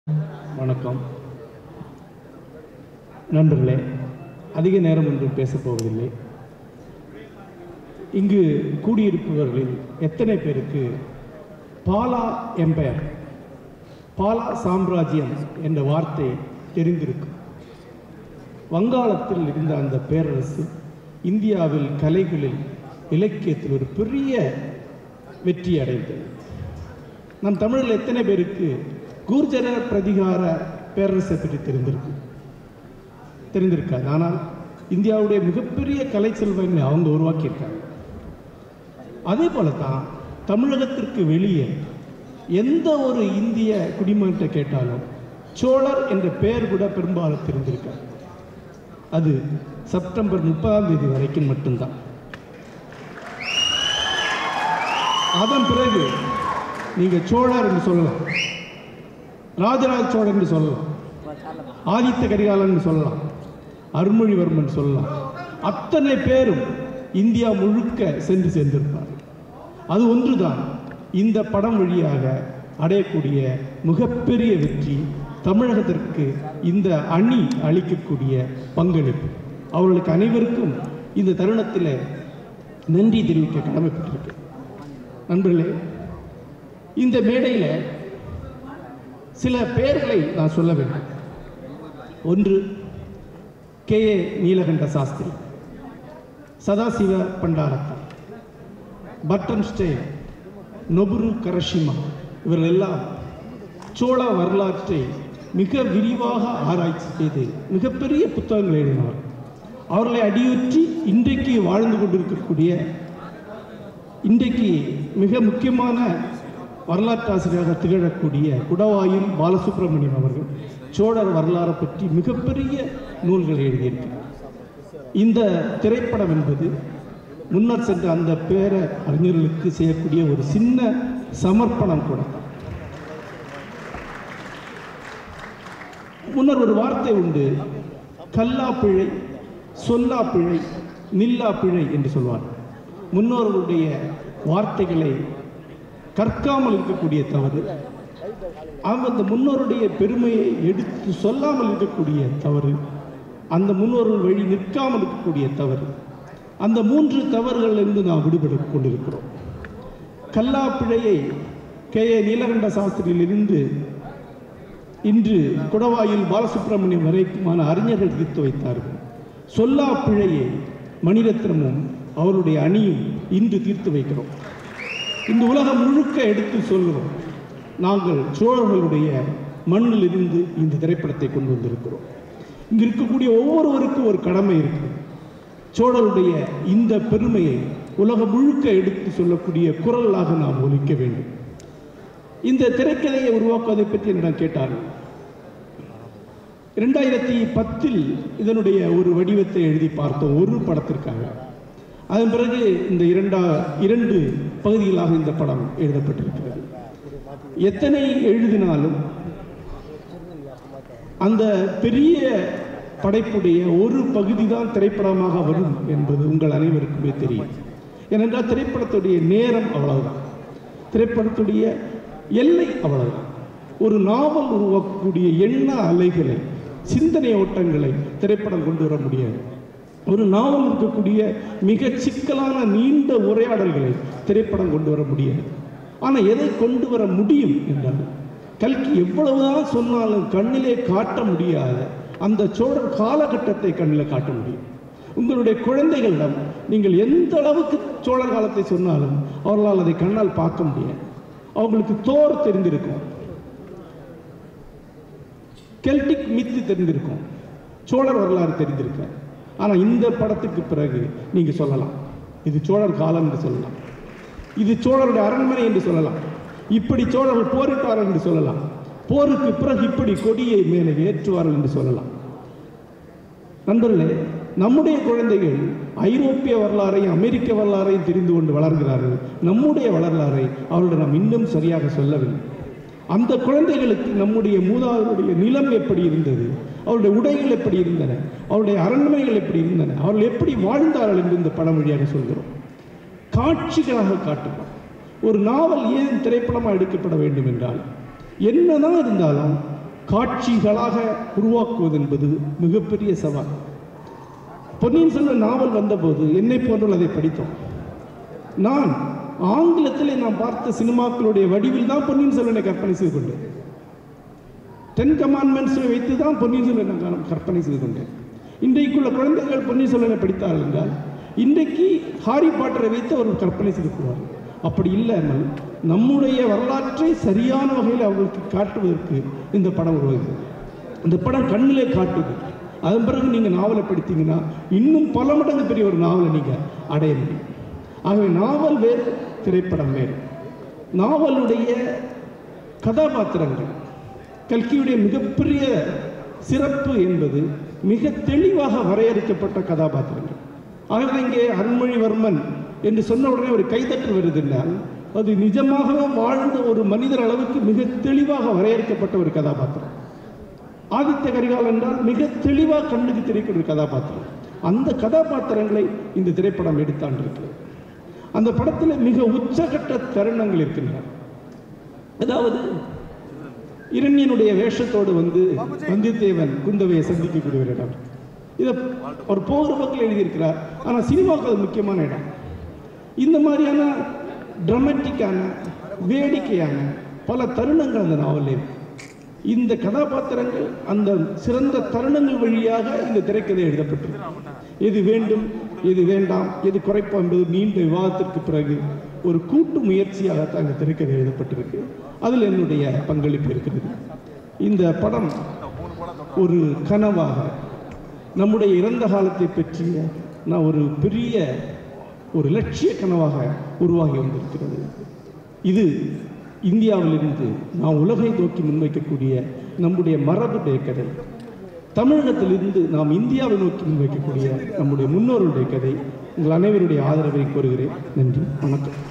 வணக்கம் நண்பர்களே அதிக நேரம் ஒன்றும் பேசப் போவதில்லை இங்கு கூடியிருப்பவர்களில் எத்தனை பேருக்கு பாலா எம்பையர் பாலா சாம்ராஜ்யம் என்ற வார்த்தை தெரிந்திருக்கும் வங்காளத்தில் இருந்த அந்த பேரரசு இந்தியாவில் கலைகளில் இலக்கியத்தில் ஒரு பெரிய வெற்றி அடைந்தது நம் தமிழில் எத்தனை பேருக்கு கூர்ஜர பிரதிகார பேரரசை பற்றி தெரிந்திருக்கு தெரிந்திருக்காது ஆனால் இந்தியாவுடைய மிகப்பெரிய கலை செல்வங்களை அவங்க உருவாக்கியிருக்காங்க அதே போல தான் தமிழகத்திற்கு வெளியே எந்த ஒரு இந்திய குடிமகன்கிட்ட கேட்டாலும் சோழர் என்ற பெயர் கூட பெரும்பாலும் தெரிந்திருக்காது அது செப்டம்பர் முப்பதாம் தேதி வரைக்கும் மட்டும்தான் அதன் பிறகு நீங்க சோழர் என்று சொல்லலாம் ராஜராஜ சோழன் என்று சொல்லலாம் ஆதித்த கரிகாலன் என்று சொல்லலாம் அருள்மொழிவர்மன் சொல்லலாம் அத்தனை பேரும் இந்தியா முழுக்க சென்று சேர்ந்திருப்பார் அது ஒன்றுதான் இந்த படம் வழியாக அடையக்கூடிய மிகப்பெரிய வெற்றி தமிழகத்திற்கு இந்த அணி அளிக்கக்கூடிய பங்களிப்பு அவர்களுக்கு அனைவருக்கும் இந்த தருணத்தில் நன்றி தெரிவிக்க கடமைப்பட்டிருக்கு நண்பர்களே இந்த மேடையில் சில பெயர்களை நான் சொல்ல வேண்டும் ஒன்று K A Nilakanta Sastri Sadasiva Pandarathar Burton Stein Noboru Karashima இவர்கள் எல்லாம் சோழ வரலாற்றை மிக விரிவாக ஆராய்ச்சி செய்து மிகப்பெரிய புத்தகங்கள் எழுதினார் அவர்களை அடியுற்றி இன்றைக்கு வாழ்ந்து கொண்டிருக்கக்கூடிய இன்றைக்கு மிக முக்கியமான வரலாற்றாசிரியராக திகழக்கூடிய குடவாயில் பாலசுப்ரமணியம் அவர்கள் சோழர் வரலாறை பற்றி மிகப்பெரிய நூல்களை எழுதியிருக்கிறார் இந்த திரைப்படம் என்பது முன்னர் சென்ற அந்த பேர அறிஞர்களுக்கு செய்யக்கூடிய ஒரு சின்ன சமர்ப்பணம் கூட முன்னர் ஒரு வார்த்தை உண்டு கல்லா பிழை சொல்லா பிழை நில்லா பிழை என்று சொல்வார் முன்னோர்களுடைய வார்த்தைகளை கற்காமல் இருக்கக்கூடிய தவறு அவங்க அந்த முன்னோருடைய பெருமையை எடுத்து சொல்லாமல் இருக்கக்கூடிய தவறு அந்த முன்னோர்கள் வழி நிற்காமல் இருக்கக்கூடிய தவறு அந்த மூன்று தவறுகளிலிருந்து நாம் விடுபட கொண்டிருக்கிறோம் கல்லா பிழையை கே ஏ நீலகண்ட சாஸ்திரியிலிருந்து இன்று குடவாயில் பாலசுப்ரமணியம் வரைக்குமான அறிஞர்கள் தீர்த்து வைத்தார்கள் சொல்லா பிழையை மணிரத்னமும் அவருடைய அணியும் இன்று தீர்த்து வைக்கிறோம் இந்த உலகம் முழுக்க எடுத்து சொல்கிறோம் நாங்கள் சோழர்களுடைய மண்ணில் இருந்து இந்த திரைப்படத்தை கொண்டு வந்திருக்கிறோம் இங்கு இருக்கக்கூடிய ஒவ்வொருவருக்கும் ஒரு கடமை இருக்கு சோழருடைய இந்த பெருமையை உலகம் முழுக்க எடுத்து சொல்லக்கூடிய குரலாக நாம் ஒலிக்க வேண்டும் இந்த திரைக்கதையை உருவாக்குவதை பற்றி என்னிடம் கேட்டார்கள் இரண்டாயிரத்தி பத்தில் இதனுடைய ஒரு வடிவத்தை எழுதி பார்த்தோம் ஒரு படத்திற்காக அதன் பிறகு இந்த இரண்டா இரண்டு பகுதிகளாக இந்த படம் எழுதப்பட்டிருக்கிறது எத்தனை எழுதினாலும் அந்த பெரிய படைப்புடைய ஒரு பகுதி தான் திரைப்படமாக வரும் என்பது உங்கள் அனைவருக்குமே தெரியும் ஏனென்றால் திரைப்படத்துடைய நேரம் அவ்வளவுதான் திரைப்படத்துடைய எல்லை அவ்வளவுதான் ஒரு நாவல் உருவாக்கக்கூடிய எண்ண அலைகளை சிந்தனை ஓட்டங்களை திரைப்படம் கொண்டு வர முடியாது ஒரு நாவல் இருக்கக்கூடிய மிக சிக்கலான நீண்ட உரையாடல்களை திரைப்படம் கொண்டு வர முடியாது ஆனால் எதை கொண்டு வர முடியும் என்றால் கல்கி எவ்வளவுதான் சொன்னாலும் கண்ணிலே காட்ட முடியாத அந்த சோழர் காலகட்டத்தை கண்ணில் காட்ட முடியும் உங்களுடைய குழந்தைகளிடம் நீங்கள் எந்த அளவுக்கு சோழர் காலத்தை சொன்னாலும் அவர்களால் அதை கண்ணால் பார்க்க முடியாது அவங்களுக்கு தோர் தெரிந்திருக்கும் கெல்டிக் மித்து தெரிந்திருக்கும் சோழர் வரலாறு தெரிந்திருக்க ஆனால் இந்த படத்துக்கு பிறகு நீங்கள் சொல்லலாம் இது சோழர் காலம் என்று சொல்லலாம் இது சோழருடைய அரண்மனை என்று சொல்லலாம் இப்படி சோழர்கள் போரிட்டார்கள் என்று சொல்லலாம் போருக்கு பிறகு இப்படி கொடியை மேலே ஏற்றுவார்கள் என்று சொல்லலாம் நண்பர்களே நம்முடைய குழந்தைகள் ஐரோப்பிய வரலாறையும் அமெரிக்க வரலாறையும் தெரிந்து கொண்டு வளர்கிறார்கள் நம்முடைய வரலாறை அவர்கள் நாம் இன்னும் சரியாக சொல்லவில்லை அந்த குழந்தைகளுக்கு நம்முடைய மூதாதையருடைய நிலம் எப்படி இருந்தது அவருடைய உடைகள் எப்படி இருந்தன அவருடைய அரண்மனைகள் எப்படி இருந்தன அவர்கள் எப்படி வாழ்ந்தார்கள் என்று இந்த படம் வழியாக சொல்கிறோம் காட்சிகளாக காட்டுகிறோம் ஒரு நாவல் ஏன் திரைப்படமாக எடுக்கப்பட வேண்டும் என்றால் என்னதான் இருந்தாலும் காட்சிகளாக உருவாக்குவது என்பது மிகப்பெரிய சவால் பொன்னியின் செல்வன் நாவல் வந்தபோது என்னை போன்றவர்கள் அதை படித்தோம் நான் ஆங்கிலத்திலே நான் பார்த்த சினிமாக்களுடைய வடிவில் தான் பொன்னியின் செல்வனை கற்பனை செய்து கொண்டேன் டென் கமாண்ட்மெண்ட்ஸை வைத்து தான் பொன்னியின் செல்வனை நான் கற்பனை செய்து கொண்டேன் இன்றைக்குள்ள குழந்தைகள் பொன்னியின் செல்வனை படித்தார்கள் என்றால் இன்றைக்கு ஹாரி பாட்டரை வைத்து அவர் கற்பனை செய்து கொள்வார் அப்படி இல்லாமல் நம்முடைய வரலாற்றை சரியான வகையில் அவர்களுக்கு காட்டுவதற்கு இந்த படம் உருவாகிறது இந்த படம் கண்ணிலே காட்டுது அதன் பிறகு நீங்கள் நாவலை படித்தீங்கன்னா இன்னும் பல மடங்கு பெரிய ஒரு நாவலை நீங்கள் அடைய முடியும் ஆகவே நாவல் வேறு திரைப்படம் வேறு நாவலுடைய கதாபாத்திரங்கள் கல்கியுடைய மிகப்பெரிய சிறப்பு என்பது மிக தெளிவாக வரையறுக்கப்பட்ட கதாபாத்திரங்கள் ஆகவே இங்கே அருண்மொழிவர்மன் என்று சொன்ன உடனே ஒரு கைதட்டல் வருதுன்றால் அது நிஜமாகவே வாழ்ந்த ஒரு மனிதர் அளவுக்கு மிக தெளிவாக வரையறுக்கப்பட்ட ஒரு கதாபாத்திரம் ஆதித்த கரிகால் என்றால் மிக தெளிவாக கண்ணுக்கு தெரிவிக்கிற ஒரு கதாபாத்திரம் அந்த கதாபாத்திரங்களை இந்த திரைப்படம் எடுத்தாண்டிருக்கிறது அந்த படத்தில் மிக உச்சகட்ட தருணங்கள் இருக்கின்றன அதாவது இரண்யனுடைய வேஷத்தோடு வந்து வந்தியத்தேவன் குந்தவையை சந்திக்கக்கூடிய ஒரு இடம் இதை அவர் போகிற பக்கம் எழுதியிருக்கிறார் ஆனால் சினிமாவுக்கு அது முக்கியமான இடம் இந்த மாதிரியான ட்ரமட்டிக்கான வேடிக்கையான பல தருணங்கள் அந்த நாவலில் இருக்கு இந்த கதாபாத்திரங்கள் அந்த சிறந்த தருணங்கள் வழியாக இந்த திரைக்கதை எழுதப்பட்டிருக்கு எது வேண்டும் எது வேண்டாம் எது குறைப்போம் என்பது நீண்ட விவாதத்திற்கு பிறகு ஒரு கூட்டு முயற்சியாகத்தான் இந்த திரைக்கதை எழுதப்பட்டிருக்கு அதில் என்னுடைய பங்களிப்பு இருக்கிறது இந்த படம் ஒரு கனவாக நம்முடைய இறந்த காலத்தை பற்றிய நான் ஒரு பெரிய ஒரு லட்சிய கனவாக உருவாகி வந்திருக்கிறது இது இந்தியாவிலிருந்து நாம் உலகை நோக்கி முன்வைக்கக்கூடிய நம்முடைய மரபுடைய கதை தமிழகத்திலிருந்து நாம் இந்தியாவை நோக்கி முன்வைக்கக்கூடிய நம்முடைய முன்னோருடைய கதை உங்கள் அனைவருடைய ஆதரவை கோருகிறேன் நன்றி வணக்கம்